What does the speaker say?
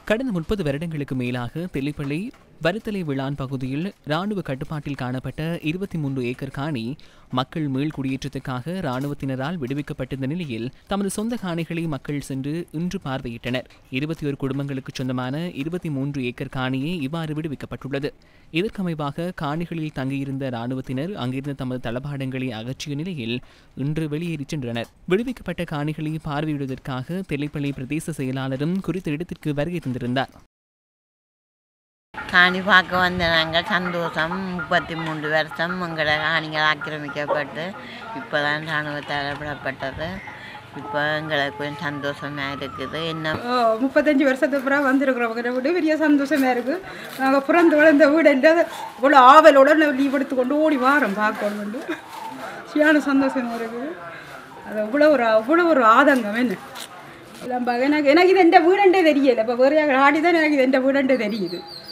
கடந்த முப்பது வருடங்களுக்கு மேலாக தெல்லிப்பள்ளி வருத்தலை விழான் பகுதியில் ராணுவ கட்டுப்பாட்டில் காணப்பட்ட இருபத்தி மூன்று ஏக்கர் காணி மக்கள் மீள் குடியேற்றத்துக்காக ராணுவத்தினரால் விடுவிக்கப்பட்டிருந்த நிலையில் தமது சொந்த காணிகளை மக்கள் சென்று இன்று பார்வையிட்டனர் இருபத்தி ஒரு குடும்பங்களுக்கு சொந்தமான இருபத்தி மூன்று ஏக்கர் காணியே இவ்வாறு விடுவிக்கப்பட்டுள்ளது இதற்கமைவாக காணிகளில் தங்கியிருந்த ராணுவத்தினர் அங்கிருந்த தமது தளபாடங்களை அகற்றிய நிலையில் இன்று வெளியேறிச் சென்றனர் விடுவிக்கப்பட்ட காணிகளை பார்வையிடுவதற்காக தெல்லிப்பள்ளி பிரதேச செயலாளரும் குறித்த இடத்திற்கு வருகை தந்திருந்தார் காணி பார்க்க வந்த நாங்கள் சந்தோஷம் முப்பத்தி மூன்று வருஷம் எங்களை காணிகள் ஆக்கிரமிக்கப்பட்டு இப்போ தான் இராணுவத்தால் விடப்பட்டது இப்போ எங்களுக்கு கொஞ்சம் சந்தோஷமாக இருக்குது என்ன ஓ, முப்பத்தஞ்சு வருஷத்துக்கு அப்புறம் வந்திருக்கிறவங்க விட பெரிய சந்தோஷமா இருக்கு நாங்கள் பிறந்து வளர்ந்த வீடு இல்லை இவ்வளோ ஆவலோட லீவ் எடுத்து கொண்டு ஓடி வாரோம் பார்க்கணும் வந்து சரியான சந்தோஷமா இருக்குது அது அவ்வளோ ஒரு அவ்வளோ ஒரு ஆதங்கம் என்ன நம்ம எனக்கு எனக்கு இது எந்த வீடுண்டே தெரியல இப்போ வேறு ஆடி தான் எனக்கு இது எந்த வீடுண்டே தெரியுது